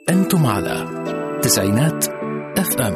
أنتم على تسعينات اف ام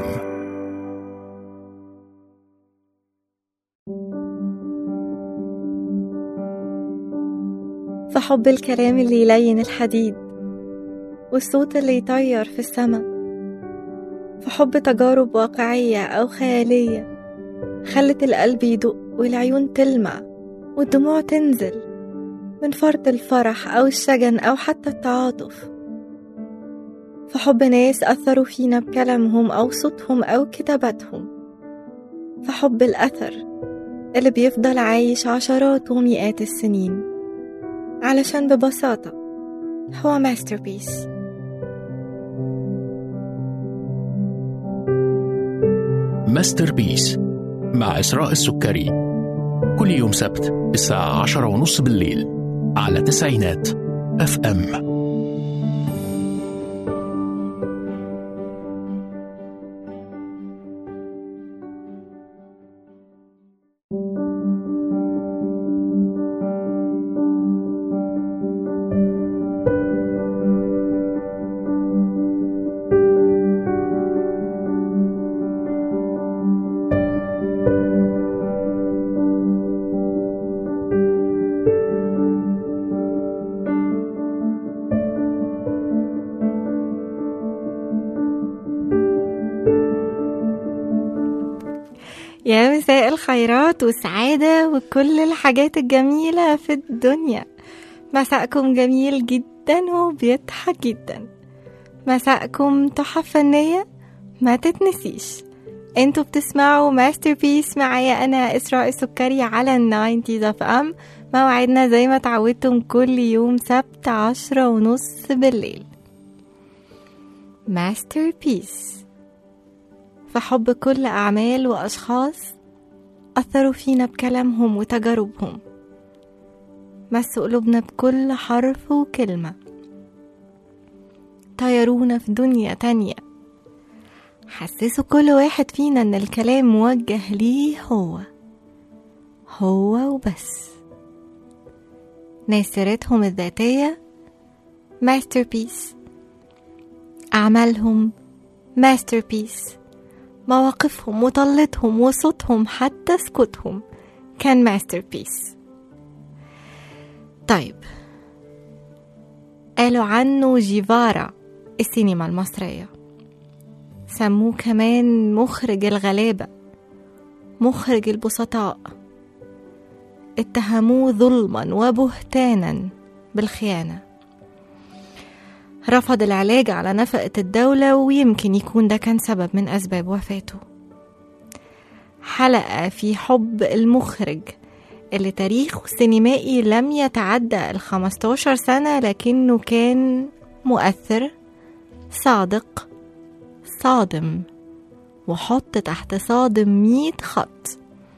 فحب الكلام اللي يلين الحديد والصوت اللي يطير في السما فحب تجارب واقعية أو خيالية خلت القلب يدق والعيون تلمع والدموع تنزل من فرط الفرح أو الشجن أو حتى التعاطف فحب ناس أثروا فينا بكلامهم أو صوتهم أو كتاباتهم فحب الأثر اللي بيفضل عايش عشرات ومئات السنين علشان ببساطة هو ماستربيس ماستر بيس مع إسراء السكري كل يوم سبت الساعة عشرة ونص بالليل على تسعينات اف ام يا مساء الخيرات والسعادة وكل الحاجات الجميلة في الدنيا مساءكم جميل جدا وبيضحك جدا مساءكم تحف فنية ما تتنسيش انتوا بتسمعوا ماستر بيس معايا انا اسراء السكري على الناينتيز اف ام موعدنا زي ما تعودتم كل يوم سبت عشرة ونص بالليل ماستر بيس فحب كل أعمال وأشخاص أثروا فينا بكلامهم وتجاربهم مسوا قلوبنا بكل حرف وكلمة طيرونا في دنيا تانية حسسوا كل واحد فينا إن الكلام موجه ليه هو هو وبس ناس سيرتهم الذاتية ماستر بيس أعمالهم ماستر بيس مواقفهم وطلتهم وصوتهم حتى سكوتهم كان ماستر بيس طيب قالوا عنه جيفارا السينما المصرية سموه كمان مخرج الغلابة مخرج البسطاء اتهموه ظلما وبهتانا بالخيانه رفض العلاج على نفقة الدولة ويمكن يكون ده كان سبب من أسباب وفاته حلقة في حب المخرج اللي تاريخه السينمائي لم يتعدى الخمستاشر سنة لكنه كان مؤثر صادق صادم وحط تحت صادم مية خط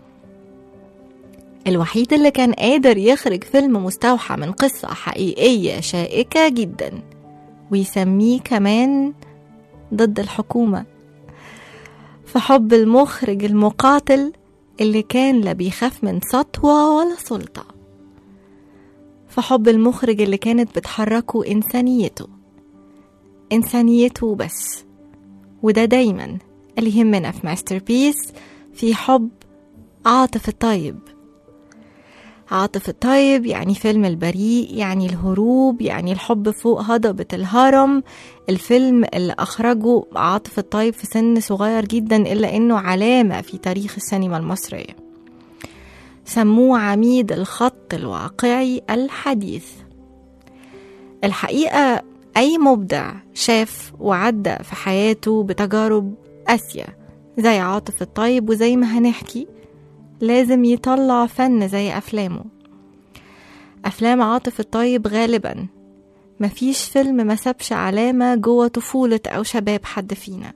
الوحيد اللي كان قادر يخرج فيلم مستوحى من قصة حقيقية شائكة جداً ويسميه كمان ضد الحكومة فحب المخرج المقاتل اللي كان لا بيخاف من سطوة ولا سلطة فحب المخرج اللي كانت بتحركه إنسانيته إنسانيته بس وده دايما اللي يهمنا في ماستر بيس في حب عاطف الطيب عاطف الطيب يعني فيلم البريء يعني الهروب يعني الحب فوق هضبة الهرم الفيلم اللي أخرجه عاطف الطيب في سن صغير جدا إلا إنه علامة في تاريخ السينما المصرية سموه عميد الخط الواقعي الحديث الحقيقة أي مبدع شاف وعدى في حياته بتجارب قاسية زي عاطف الطيب وزي ما هنحكي لازم يطلع فن زي أفلامه أفلام عاطف الطيب غالبا مفيش فيلم ما سابش علامة جوه طفولة أو شباب حد فينا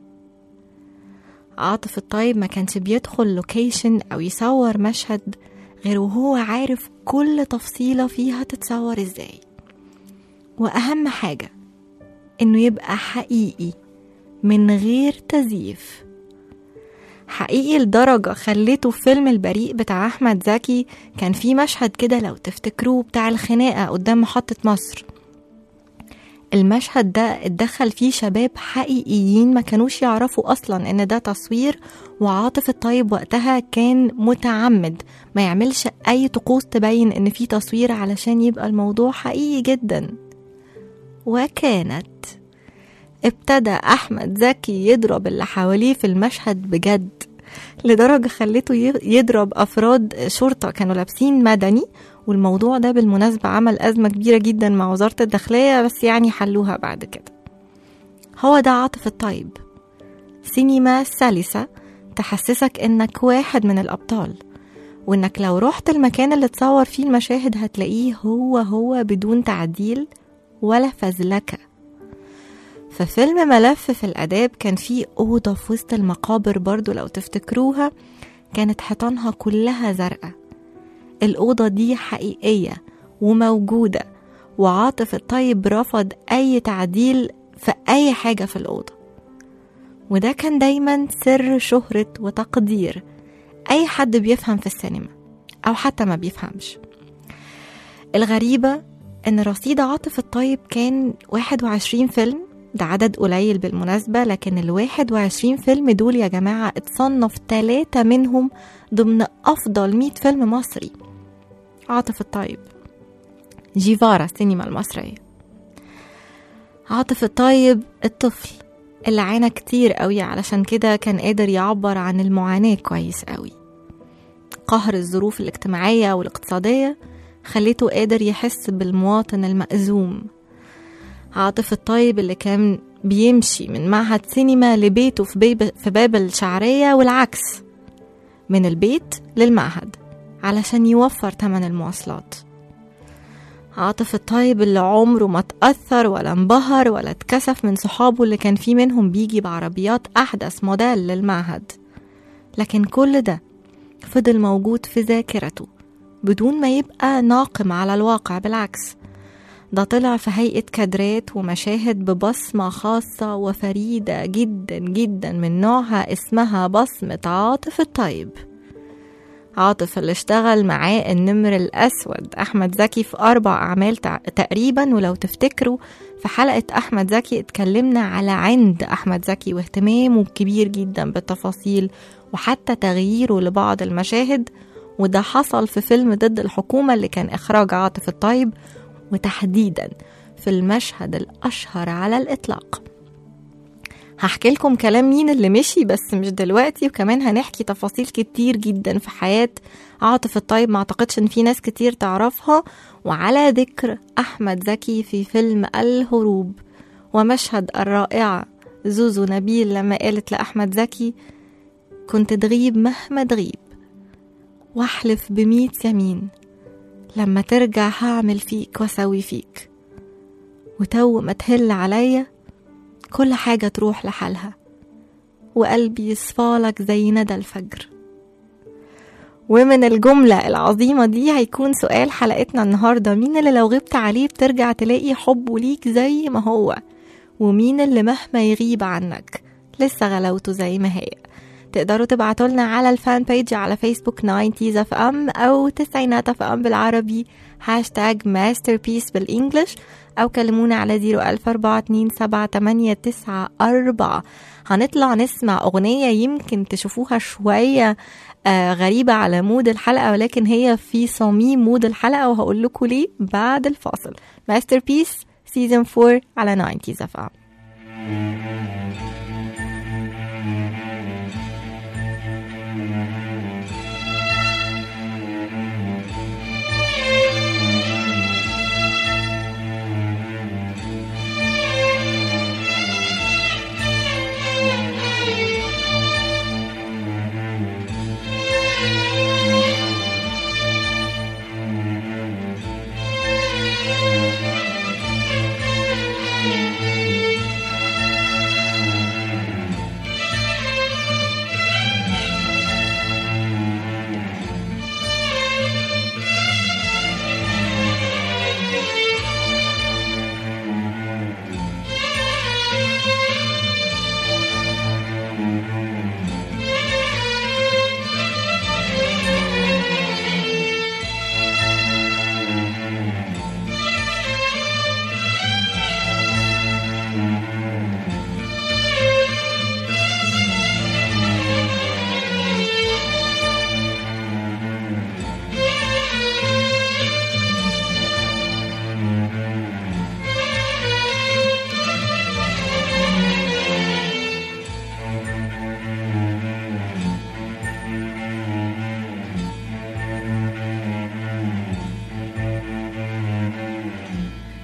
عاطف الطيب ما كانش بيدخل لوكيشن أو يصور مشهد غير وهو عارف كل تفصيلة فيها تتصور ازاي وأهم حاجة إنه يبقى حقيقي من غير تزييف حقيقي لدرجة خليته في فيلم البريء بتاع أحمد زكي كان في مشهد كده لو تفتكروه بتاع الخناقة قدام محطة مصر المشهد ده اتدخل فيه شباب حقيقيين ما كانوش يعرفوا أصلا إن ده تصوير وعاطف الطيب وقتها كان متعمد ما يعملش أي طقوس تبين إن في تصوير علشان يبقى الموضوع حقيقي جدا وكانت ابتدى أحمد زكي يضرب اللي حواليه في المشهد بجد لدرجة خلته يضرب أفراد شرطة كانوا لابسين مدني والموضوع ده بالمناسبة عمل أزمة كبيرة جدا مع وزارة الداخلية بس يعني حلوها بعد كده هو ده عاطف الطيب سينما سلسة تحسسك إنك واحد من الأبطال وإنك لو رحت المكان اللي تصور فيه المشاهد هتلاقيه هو هو بدون تعديل ولا فزلكة في فيلم ملف في الآداب كان فيه أوضة في وسط المقابر برضو لو تفتكروها كانت حيطانها كلها زرقاء الأوضة دي حقيقية وموجودة وعاطف الطيب رفض أي تعديل في أي حاجة في الأوضة وده كان دايما سر شهرة وتقدير أي حد بيفهم في السينما أو حتى ما بيفهمش الغريبة إن رصيد عاطف الطيب كان 21 فيلم ده عدد قليل بالمناسبة لكن ال 21 فيلم دول يا جماعة اتصنف ثلاثة منهم ضمن أفضل 100 فيلم مصري عاطف الطيب جيفارا السينما المصرية عاطف الطيب الطفل اللي عانى كتير قوي علشان كده كان قادر يعبر عن المعاناة كويس قوي قهر الظروف الاجتماعية والاقتصادية خليته قادر يحس بالمواطن المأزوم عاطف الطيب اللي كان بيمشي من معهد سينما لبيته في, بيب في باب الشعرية والعكس من البيت للمعهد علشان يوفر تمن المواصلات عاطف الطيب اللي عمره ما تأثر ولا انبهر ولا اتكسف من صحابه اللي كان في منهم بيجي بعربيات أحدث موديل للمعهد لكن كل ده فضل موجود في ذاكرته بدون ما يبقى ناقم على الواقع بالعكس ده طلع في هيئة كادرات ومشاهد ببصمة خاصة وفريدة جدا جدا من نوعها اسمها بصمة عاطف الطيب عاطف اللي اشتغل معاه النمر الأسود أحمد زكي في أربع أعمال تقريبا ولو تفتكروا في حلقة أحمد زكي اتكلمنا على عند أحمد زكي واهتمامه الكبير جدا بالتفاصيل وحتى تغييره لبعض المشاهد وده حصل في فيلم ضد الحكومة اللي كان إخراج عاطف الطيب وتحديدا في المشهد الأشهر على الإطلاق هحكي لكم كلام مين اللي مشي بس مش دلوقتي وكمان هنحكي تفاصيل كتير جدا في حياة عاطف الطيب ما اعتقدش ان في ناس كتير تعرفها وعلى ذكر احمد زكي في فيلم الهروب ومشهد الرائعة زوزو نبيل لما قالت لأحمد زكي كنت تغيب مهما تغيب واحلف بميت يمين لما ترجع هعمل فيك واسوي فيك وتو ما تهل عليا كل حاجة تروح لحالها وقلبي يصفالك زي ندى الفجر ومن الجملة العظيمة دي هيكون سؤال حلقتنا النهاردة مين اللي لو غبت عليه بترجع تلاقي حبه ليك زي ما هو ومين اللي مهما يغيب عنك لسه غلاوته زي ما هي تقدروا تبعتوا لنا على الفان بيج على فيسبوك 90 اف ام او تسعينات اف ام بالعربي هاشتاج ماستر بيس بالانجلش او كلمونا على 004278994 هنطلع نسمع اغنية يمكن تشوفوها شوية آه غريبة على مود الحلقة ولكن هي في صميم مود الحلقة وهقول لكم ليه بعد الفاصل ماستر بيس سيزون 4 على 90 اف ام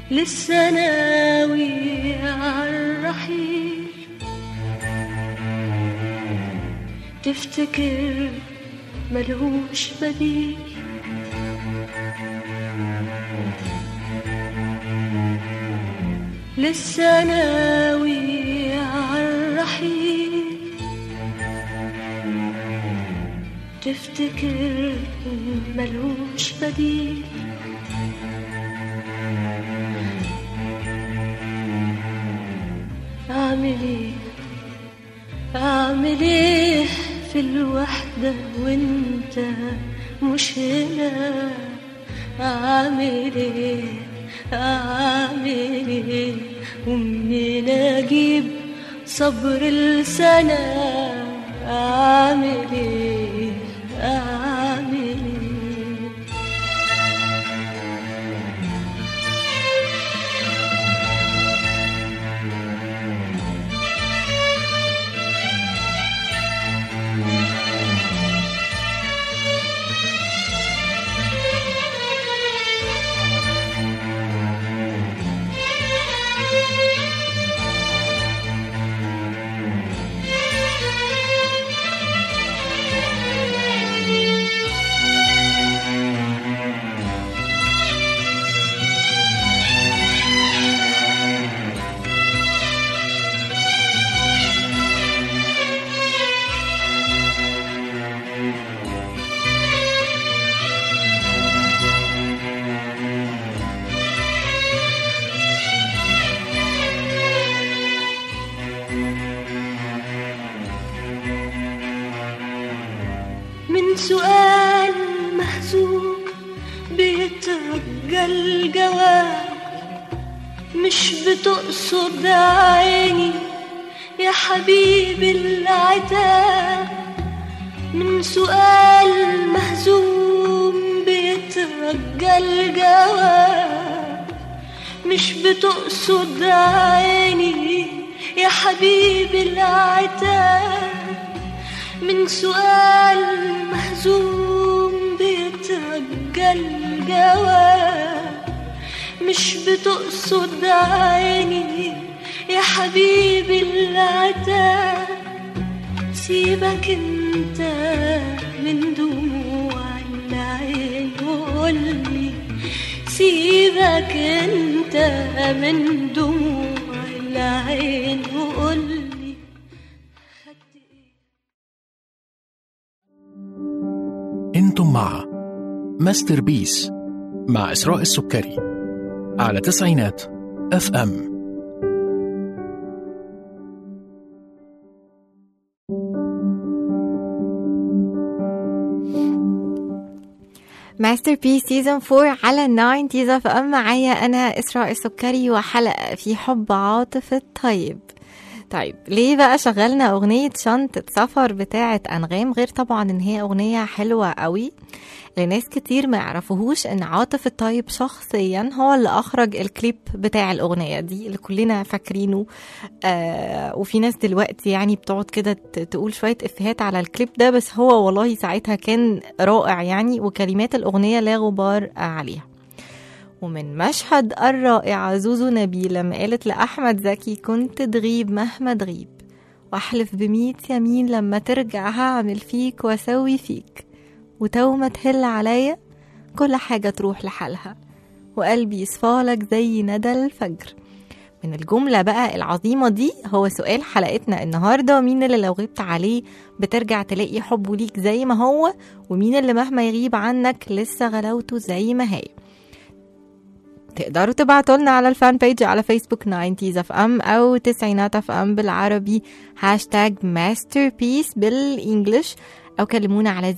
لسه ناوي عالرحيل تفتكر ملهوش بديل لسه ناوي عالرحيل تفتكر ملهوش بديل أعمل إيه أعمل إيه في الوحدة وأنت مش هنا أعمل إيه أعمل إيه ومنين أجيب صبر السنة أعمل إيه أعمل إيه من سؤال مهزوم بيترجى الجواب مش بتقصد عيني يا حبيبي العتاب من سؤال مهزوم بيترجى الجواب مش بتقصد عيني يا حبيبي العتاب من سؤال مهزوم بيترجى الجواب مش بتقصد عيني يا حبيبي العتاب سيبك انت من دموع العين وقولي سيبك انت من دموع العين وقولي خدت ايه انتم مع ماستر بيس مع إسراء السكري على تسعينات اف ام ماستر بي سيزون 4 على 90 اف ام معايا انا اسراء السكري وحلقه في حب عاطف الطيب طيب ليه بقى شغلنا اغنيه شنطه سفر بتاعه انغام غير طبعا ان هي اغنيه حلوه قوي لناس كتير ما يعرفوهوش ان عاطف الطيب شخصيا هو اللي اخرج الكليب بتاع الاغنيه دي اللي كلنا فاكرينه آه وفي ناس دلوقتي يعني بتقعد كده ت- تقول شويه افيهات على الكليب ده بس هو والله ساعتها كان رائع يعني وكلمات الاغنيه لا غبار عليها ومن مشهد الرائعة زوزو نبيل لما قالت لأحمد زكي كنت تغيب مهما تغيب واحلف بميت يمين لما ترجع هعمل فيك واسوي فيك وتو ما تهل عليا كل حاجة تروح لحالها وقلبي يصفالك زي ندى الفجر من الجملة بقى العظيمة دي هو سؤال حلقتنا النهاردة مين اللي لو غبت عليه بترجع تلاقي حبه ليك زي ما هو ومين اللي مهما يغيب عنك لسه غلاوته زي ما هي تقدروا تبعتوا لنا على الفان بيج على فيسبوك 90 اف ام او تسعينات اف ام بالعربي هاشتاج ماستر بيس بالانجلش او كلمونا على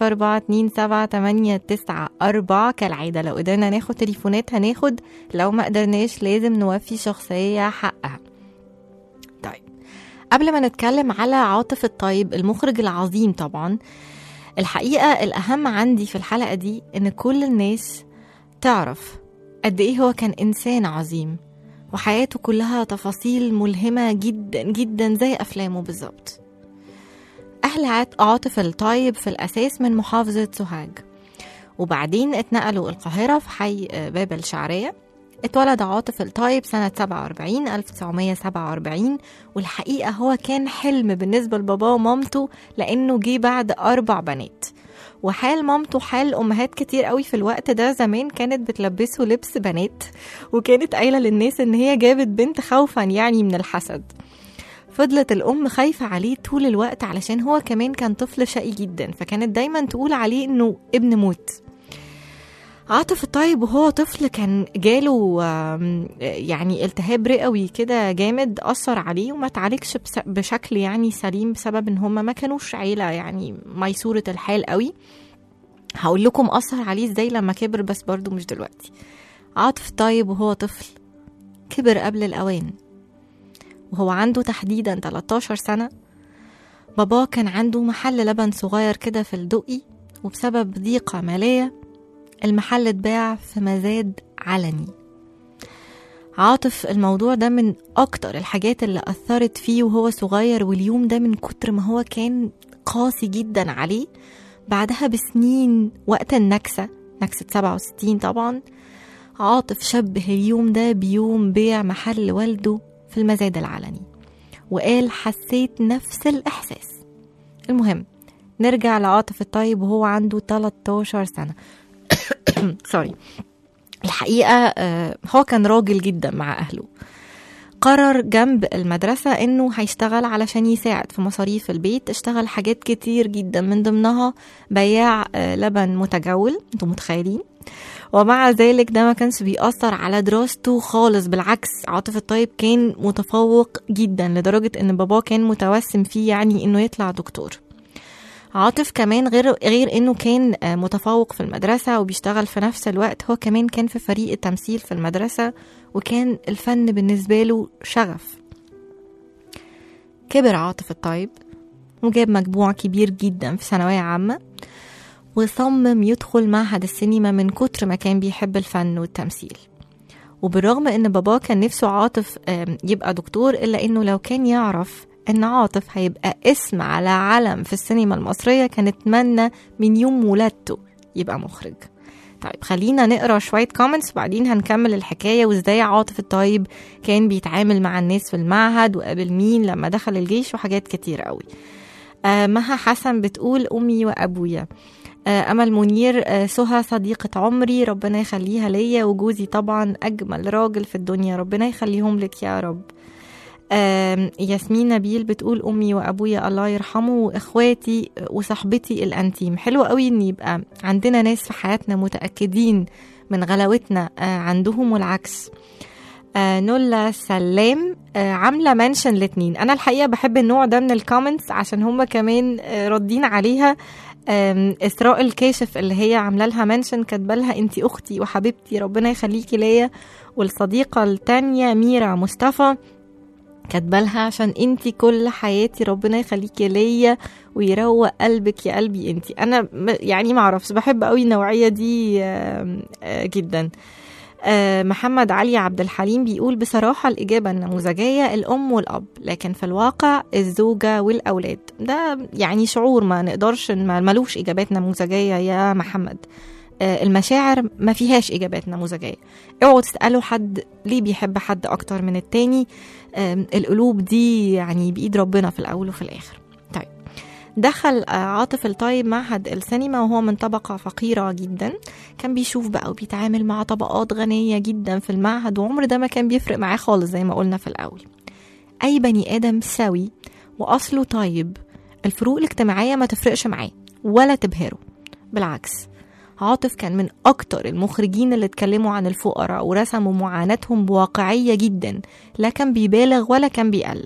004278994 كالعادة لو قدرنا ناخد تليفونات هناخد لو ما قدرناش لازم نوفي شخصية حقها طيب قبل ما نتكلم على عاطف الطيب المخرج العظيم طبعا الحقيقة الأهم عندي في الحلقة دي إن كل الناس تعرف قد إيه هو كان إنسان عظيم وحياته كلها تفاصيل ملهمة جدا جدا زي أفلامه بالظبط أهل عات- عاطف الطيب في الأساس من محافظة سوهاج وبعدين اتنقلوا القاهرة في حي آه، باب الشعرية اتولد عاطف الطيب سنة 47 1947 والحقيقة هو كان حلم بالنسبة لباباه ومامته لأنه جه بعد أربع بنات وحال مامته حال أمهات كتير قوي في الوقت ده زمان كانت بتلبسه لبس بنات وكانت قايلة للناس إن هي جابت بنت خوفا يعني من الحسد فضلت الأم خايفة عليه طول الوقت علشان هو كمان كان طفل شقي جدا فكانت دايما تقول عليه إنه ابن موت عاطف الطيب وهو طفل كان جاله آم، يعني التهاب رئوي كده جامد أثر عليه وما تعالجش بس- بشكل يعني سليم بسبب ان هم ما كانوش عيلة يعني ميسورة الحال قوي هقول لكم أثر عليه ازاي لما كبر بس برضو مش دلوقتي عاطف الطيب وهو طفل كبر قبل الأوان وهو عنده تحديدا 13 سنة باباه كان عنده محل لبن صغير كده في الدقي وبسبب ضيقة مالية المحل اتباع في مزاد علني عاطف الموضوع ده من أكتر الحاجات اللي أثرت فيه وهو صغير واليوم ده من كتر ما هو كان قاسي جدا عليه بعدها بسنين وقت النكسة نكسة 67 طبعا عاطف شبه اليوم ده بيوم بيع محل والده في المزاد العلني وقال حسيت نفس الإحساس المهم نرجع لعاطف الطيب وهو عنده 13 سنة سوري الحقيقة آه، هو كان راجل جدا مع أهله قرر جنب المدرسة إنه هيشتغل علشان يساعد في مصاريف البيت اشتغل حاجات كتير جدا من ضمنها بياع آه، لبن متجول انتوا متخيلين ومع ذلك ده ما كانش بيأثر على دراسته خالص بالعكس عاطف الطيب كان متفوق جدا لدرجة إن باباه كان متوسم فيه يعني إنه يطلع دكتور عاطف كمان غير غير انه كان آه، متفوق في المدرسه وبيشتغل في نفس الوقت هو كمان كان في فريق التمثيل في المدرسه وكان الفن بالنسبه له شغف كبر عاطف الطيب وجاب مجموع كبير جدا في ثانويه عامه وصمم يدخل معهد السينما من كتر ما كان بيحب الفن والتمثيل وبالرغم ان باباه كان نفسه عاطف آم، يبقى دكتور الا انه لو كان يعرف ان عاطف هيبقى اسم على علم في السينما المصرية كان اتمنى من يوم ولادته يبقى مخرج طيب خلينا نقرا شوية كومنتس وبعدين هنكمل الحكاية وازاي عاطف الطيب كان بيتعامل مع الناس في المعهد وقابل مين لما دخل الجيش وحاجات كتير قوي آه مها حسن بتقول أمي وأبويا آه أمل منير آه سهى صديقة عمري ربنا يخليها ليا وجوزي طبعا أجمل راجل في الدنيا ربنا يخليهم لك يا رب آم، ياسمين نبيل بتقول امي وابويا الله يرحمه واخواتي وصاحبتي الانتيم حلو قوي ان يبقى عندنا ناس في حياتنا متاكدين من غلاوتنا آه، عندهم والعكس آه نولا سلام آه عامله منشن الاتنين انا الحقيقه بحب النوع ده من الكومنتس عشان هم كمان آه ردين عليها آم، اسراء الكاشف اللي هي عامله لها منشن كاتبه لها انت اختي وحبيبتي ربنا يخليكي ليا والصديقه التانية ميرا مصطفى كاتبه لها عشان انتي كل حياتي ربنا يخليكي ليا ويروق قلبك يا قلبي انتي انا م- يعني ما اعرفش بحب قوي النوعيه دي آم، آه، جدا آه، محمد علي عبد الحليم بيقول بصراحة الإجابة النموذجية الأم والأب لكن في الواقع الزوجة والأولاد ده يعني شعور ما نقدرش ما ملوش إجابات نموذجية يا محمد آه، المشاعر ما فيهاش إجابات نموذجية اوعوا تسألوا حد ليه بيحب حد أكتر من التاني آم، القلوب دي يعني بإيد ربنا في الأول وفي الآخر طيب دخل آه، عاطف الطيب معهد السينما وهو من طبقة فقيرة جدا كان بيشوف بقى وبيتعامل مع طبقات غنية جدا في المعهد وعمر ده ما كان بيفرق معاه خالص زي ما قلنا في الأول أي بني آدم سوي وأصله طيب الفروق الاجتماعية ما تفرقش معاه ولا تبهره بالعكس عاطف كان من أكتر المخرجين اللي اتكلموا عن الفقراء ورسموا معاناتهم بواقعية جدا لا كان بيبالغ ولا كان بيقلل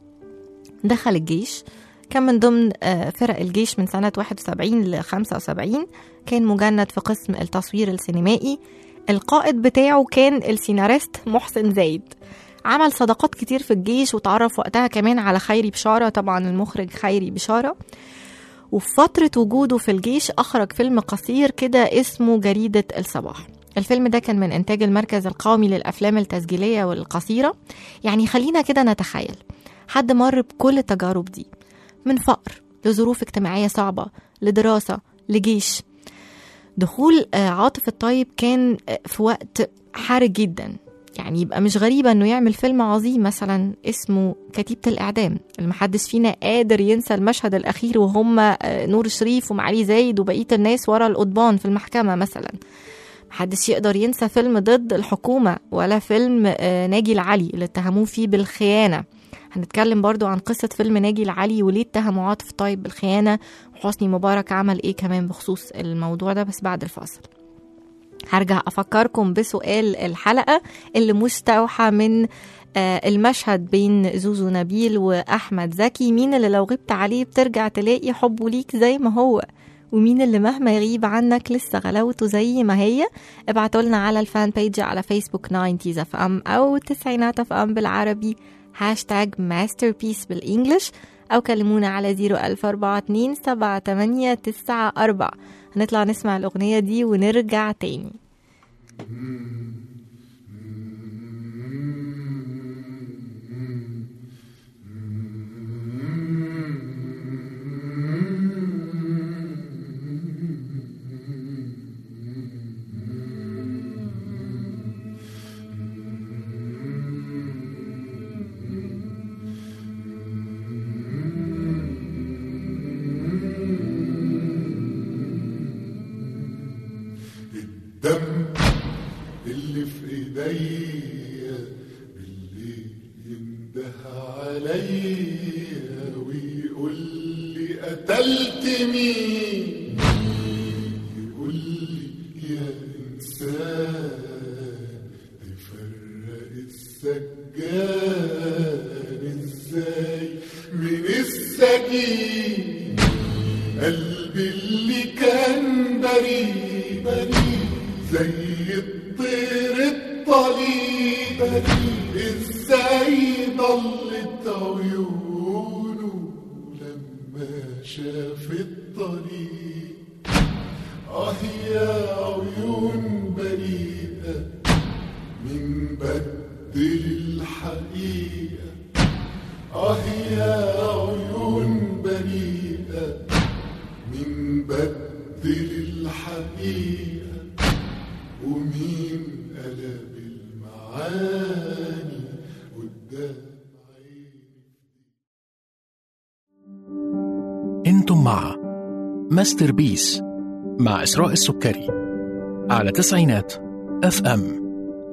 دخل الجيش كان من ضمن آه، فرق الجيش من سنة 71 ل 75 كان مجند في قسم التصوير السينمائي القائد بتاعه كان السيناريست محسن زايد عمل صداقات كتير في الجيش وتعرف وقتها كمان على خيري بشارة طبعا المخرج خيري بشارة وفي فترة وجوده في الجيش أخرج فيلم قصير كده اسمه جريدة الصباح الفيلم ده كان من إنتاج المركز القومي للأفلام التسجيلية والقصيرة يعني خلينا كده نتخيل حد مر بكل التجارب دي من فقر لظروف اجتماعية صعبة لدراسة لجيش دخول آه، عاطف الطيب كان آه، في وقت حرج جدا يعني يبقى مش غريبة انه يعمل فيلم عظيم مثلا اسمه كتيبة الإعدام اللي محدش فينا قادر ينسى المشهد الأخير وهم آه، نور الشريف ومعالي زايد وبقية الناس ورا القضبان في المحكمة مثلا محدش يقدر ينسى فيلم ضد الحكومة ولا فيلم آه، ناجي العلي اللي اتهموه فيه بالخيانة هنتكلم برضو عن قصة فيلم ناجي العلي وليه اتهموا عاطف طيب بالخيانة وحسني مبارك عمل ايه كمان بخصوص الموضوع ده بس بعد الفاصل هرجع أفكركم بسؤال الحلقة اللي مستوحى من آه، المشهد بين زوزو نبيل وأحمد زكي مين اللي لو غبت عليه بترجع تلاقي حبه ليك زي ما هو ومين اللي مهما يغيب عنك لسه غلاوته زي ما هي ابعتوا لنا على الفان بيج على فيسبوك 90 اف ام او تسعينات اف ام بالعربي هاشتاج ماستر بيس بالانجلش او كلمونا على 01042 7894 هنطلع نسمع الاغنيه دي ونرجع تاني الدم اللي في ايديا بالليل ينده عليا ويقول لي قتلت مين يقول لي يا انسان تفرق السجان ازاي من السجين قلبي اللي كان بريء بريء زي الطير الطليق بريء ازاي ضلت عيونه لما شاف الطريق اه يا عيون بريئة من بدل الحقيقة آه يا عيون بريئة من بدل الحقيقة ومين قلب المعاني قدام عيني انتم مع ماستر بيس مع إسراء السكري على تسعينات اف ام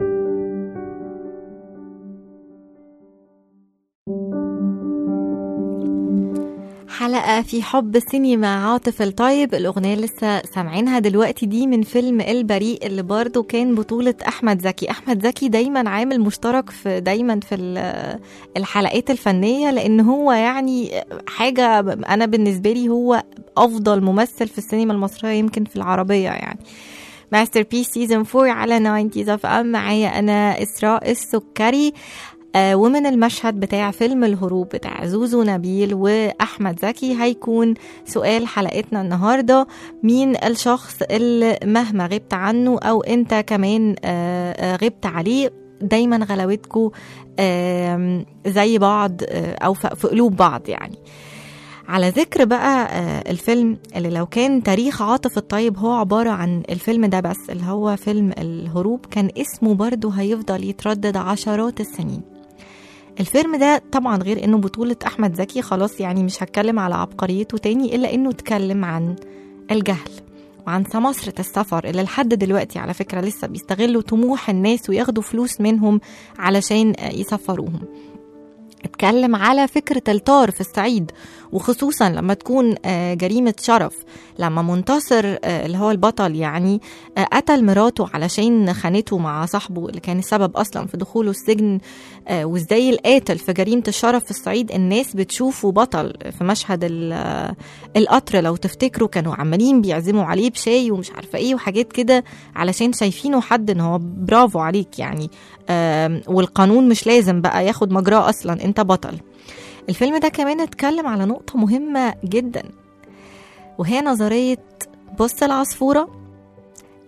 حلقة في حب سينما عاطف الطيب الأغنية اللي لسه سامعينها دلوقتي دي من فيلم البريء اللي برضه كان بطولة أحمد زكي أحمد زكي دايما عامل مشترك في دايما في ال- الحلقات الفنية لأن هو يعني حاجة أنا بالنسبة لي هو أفضل ممثل في السينما المصرية يمكن في العربية يعني ماستر بيس سيزون 4 على 90 اف ام معايا انا اسراء السكري آه، ومن المشهد بتاع فيلم الهروب بتاع زوزو نبيل واحمد زكي هيكون سؤال حلقتنا النهارده مين الشخص اللي مهما غبت عنه او انت كمان آه، آه، غبت عليه دايما غلاوتكم آم، زي بعض آه، او ف- في قلوب بعض يعني على ذكر بقى آه، الفيلم اللي لو كان تاريخ عاطف الطيب هو عبارة عن الفيلم ده بس اللي هو فيلم الهروب كان اسمه برضه هيفضل يتردد عشرات السنين الفيلم ده طبعا غير انه بطولة احمد زكي خلاص يعني مش هتكلم على عبقريته تاني الا انه اتكلم عن الجهل وعن سماسرة السفر اللي لحد دلوقتي على فكرة لسه بيستغلوا طموح الناس وياخدوا فلوس منهم علشان آه، يسفروهم اتكلم على فكرة الطار في الصعيد وخصوصا لما تكون آه، جريمة شرف لما منتصر آه، اللي هو البطل يعني آه، قتل مراته علشان خانته مع صاحبه اللي كان السبب أصلا في دخوله السجن آه، وازاي القاتل في جريمة الشرف في الصعيد الناس بتشوفه بطل في مشهد ال- آه، القطر لو تفتكروا كانوا عمالين بيعزموا عليه بشاي ومش عارفة ايه وحاجات كده علشان شايفينه حد ان هو برافو عليك يعني آم، والقانون مش لازم بقى ياخد مجراه اصلا انت بطل الفيلم ده كمان اتكلم على نقطة مهمة جدا وهي نظرية بص العصفورة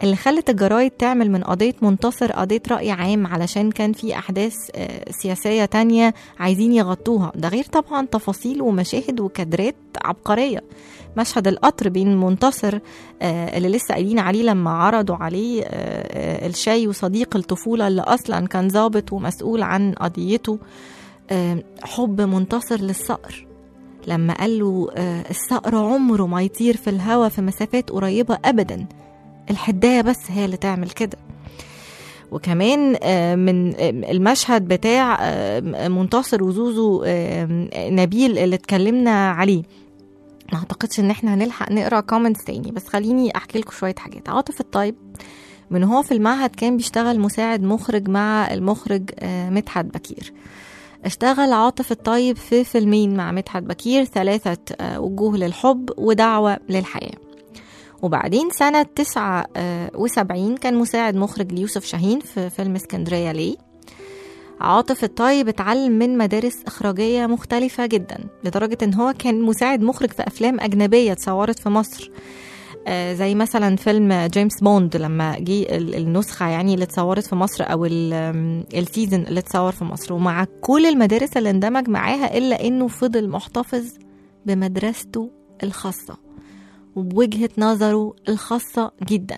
اللي خلت الجرايد تعمل من قضية منتصر قضية رأي عام علشان كان في أحداث آه، سياسية تانية عايزين يغطوها ده غير طبعا تفاصيل ومشاهد وكادرات عبقرية مشهد القطر بين منتصر آه، اللي لسه قايلين عليه لما عرضوا عليه آه، آه، الشاي وصديق الطفولة اللي أصلا كان ضابط ومسؤول عن قضيته آه، حب منتصر للصقر لما قال له آه، الصقر عمره ما يطير في الهواء في مسافات قريبة أبدا الحداية بس هي اللي تعمل كده وكمان آه، من آه، المشهد بتاع آه، منتصر وزوزو آه، نبيل اللي اتكلمنا عليه ما اعتقدش ان احنا هنلحق نقرا كومنتس تاني بس خليني احكي لكم شويه حاجات عاطف الطيب من هو في المعهد كان بيشتغل مساعد مخرج مع المخرج آه، مدحت بكير اشتغل عاطف الطيب في فيلمين مع مدحت بكير ثلاثة آه، وجوه للحب ودعوة للحياة وبعدين سنة 79 كان مساعد مخرج ليوسف شاهين في فيلم اسكندرية ليه عاطف الطيب اتعلم من مدارس إخراجية مختلفة جدا لدرجة إن هو كان مساعد مخرج في أفلام أجنبية اتصورت في مصر آه، زي مثلا فيلم جيمس بوند لما جه ال- النسخة يعني اللي اتصورت في مصر أو ال- آم، السيزون اللي اتصور في مصر ومع كل المدارس اللي اندمج معاها إلا إنه فضل محتفظ بمدرسته الخاصة وبوجهة نظره الخاصة جدا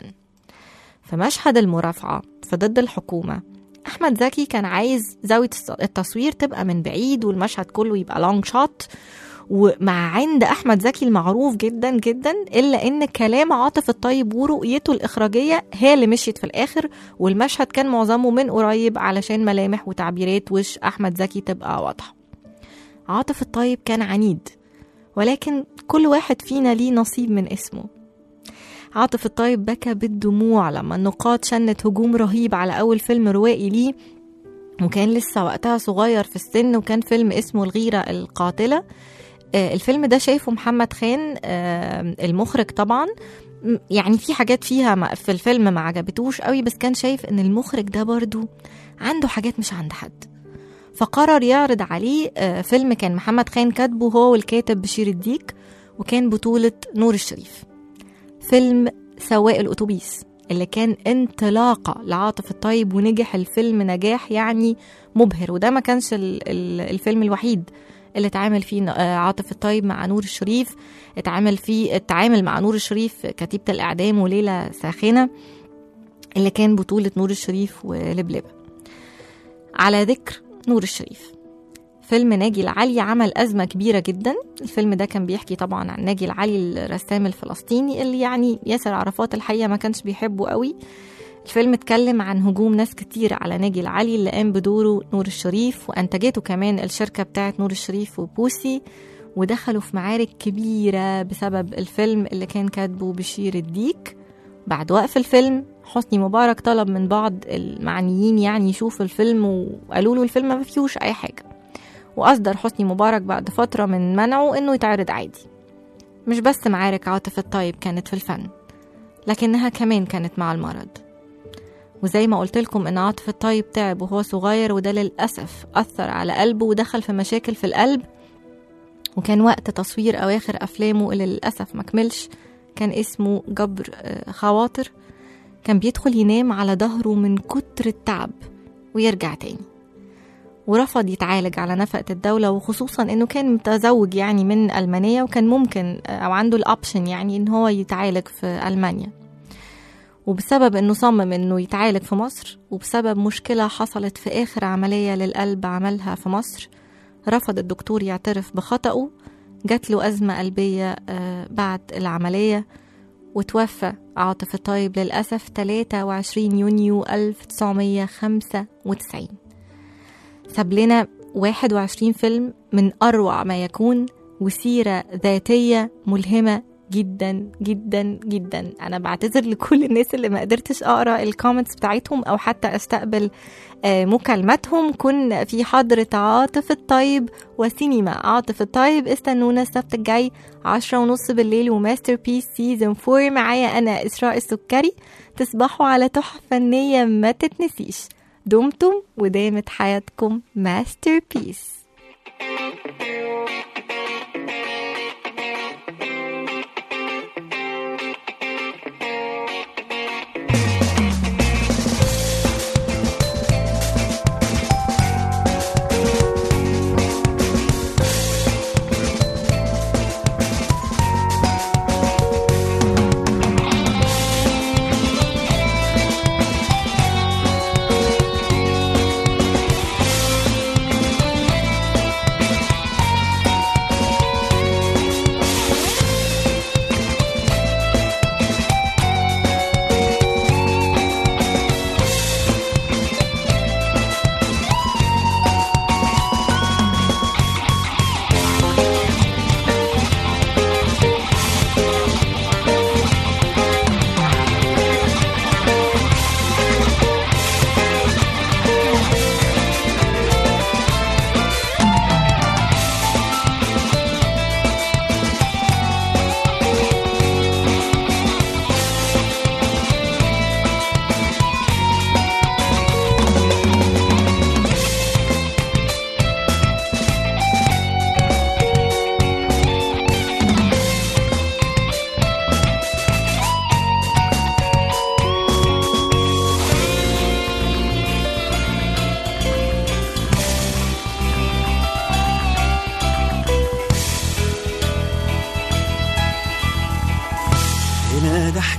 في مشهد المرافعة في ضد الحكومة أحمد زكي كان عايز زاوية الص- التصوير تبقى من بعيد والمشهد كله يبقى لونج شوت ومع عند أحمد زكي المعروف جدا جدا إلا إن كلام عاطف الطيب ورؤيته الإخراجية هي اللي مشيت في الآخر والمشهد كان معظمه من قريب علشان ملامح وتعبيرات وش أحمد زكي تبقى واضحة عاطف الطيب كان عنيد ولكن كل واحد فينا ليه نصيب من اسمه عاطف الطيب بكى بالدموع لما النقاد شنت هجوم رهيب على أول فيلم روائي ليه وكان لسه وقتها صغير في السن وكان فيلم اسمه الغيرة القاتلة آه، الفيلم ده شايفه محمد خان آه، المخرج طبعا م- يعني في حاجات فيها ما- في الفيلم ما عجبتوش قوي بس كان شايف ان المخرج ده برضو عنده حاجات مش عند حد فقرر يعرض عليه آه، فيلم كان محمد خان كاتبه هو والكاتب بشير الديك وكان بطولة نور الشريف فيلم سواق الأتوبيس اللي كان انطلاقة لعاطف الطيب ونجح الفيلم نجاح يعني مبهر وده ما كانش ال- ال- الفيلم الوحيد اللي اتعامل فيه آه، عاطف الطيب مع نور الشريف اتعامل فيه اتعامل مع نور الشريف في كتيبة الإعدام وليلة ساخنة اللي كان بطولة نور الشريف ولبلبة على ذكر نور الشريف فيلم ناجي العلي عمل أزمة كبيرة جدا الفيلم ده كان بيحكي طبعا عن ناجي العلي الرسام الفلسطيني اللي يعني ياسر عرفات الحقيقة ما كانش بيحبه قوي الفيلم اتكلم عن هجوم ناس كتير على ناجي العلي اللي قام بدوره نور الشريف وأنتجته كمان الشركة بتاعت نور الشريف وبوسي ودخلوا في معارك كبيرة بسبب الفيلم اللي كان كاتبه بشير الديك بعد وقف الفيلم حسني مبارك طلب من بعض المعنيين يعني يشوفوا الفيلم وقالوا له الفيلم ما فيهوش أي حاجة وأصدر حسني مبارك بعد فترة من منعه إنه يتعرض عادي مش بس معارك عاطف الطيب كانت في الفن لكنها كمان كانت مع المرض وزي ما قلت لكم إن عاطف الطيب تعب وهو صغير وده للأسف أثر على قلبه ودخل في مشاكل في القلب وكان وقت تصوير أواخر أفلامه اللي للأسف مكملش كان اسمه جبر آه، خواطر كان بيدخل ينام على ظهره من كتر التعب ويرجع تاني ورفض يتعالج على نفقة الدولة وخصوصا انه كان متزوج يعني من ألمانية وكان ممكن او عنده الأوبشن يعني ان هو يتعالج في ألمانيا وبسبب انه صمم انه يتعالج في مصر وبسبب مشكلة حصلت في آخر عملية للقلب عملها في مصر رفض الدكتور يعترف بخطأه جات له أزمة قلبية آه، بعد العملية وتوفى عاطف الطيب للأسف 23 يونيو 1995 ساب لنا 21 فيلم من أروع ما يكون وسيرة ذاتية ملهمة جدا جدا جدا انا بعتذر لكل الناس اللي ما قدرتش اقرا الكومنتس بتاعتهم او حتى استقبل آه، مكالماتهم كن في حضرة عاطف الطيب وسينما عاطف الطيب استنونا السبت الجاي عشرة ونص بالليل وماستر بيس سيزون فور معايا أنا إسراء السكري تصبحوا على تحفة فنية ما تتنسيش دمتم ودامت حياتكم ماستر بيس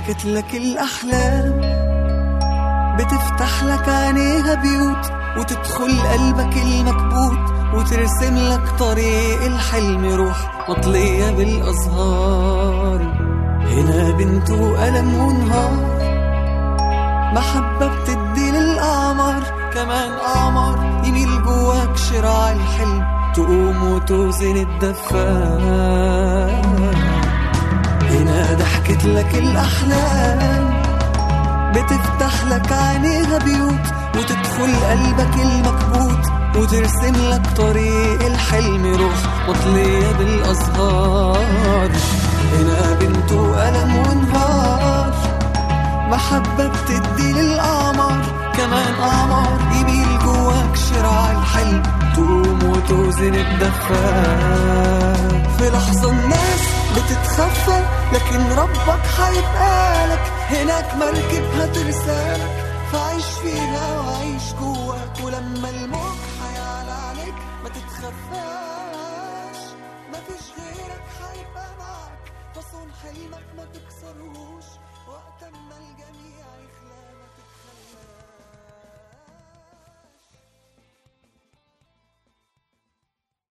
ضحكت لك الأحلام بتفتح لك عينيها بيوت وتدخل قلبك المكبوت وترسم لك طريق الحلم روح مطلية بالأزهار هنا بنت وقلم ونهار محبة بتدي للأعمار كمان أعمار يميل جواك شراع الحلم تقوم وتوزن الدفار هنا ضحكت لك الأحلام بتفتح لك عينيها بيوت وتدخل قلبك المكبوت وترسم لك طريق الحلم روح مطلية بالأزهار هنا بنت وقلم ونهار محبة بتدي للأعمار كمان أعمار يميل جواك شراع الحلم تقوم وتوزن الدفار في لحظة الناس بتتخفى لكن ربك حيبقى لك هناك مركب هترسالك فعيش فيها وعيش جواك ولما الموج حيعلى عليك ما تتخفاش مفيش غيرك حيبقى معك تصون حلمك ما تكسروش وقت ما الجميع يخلق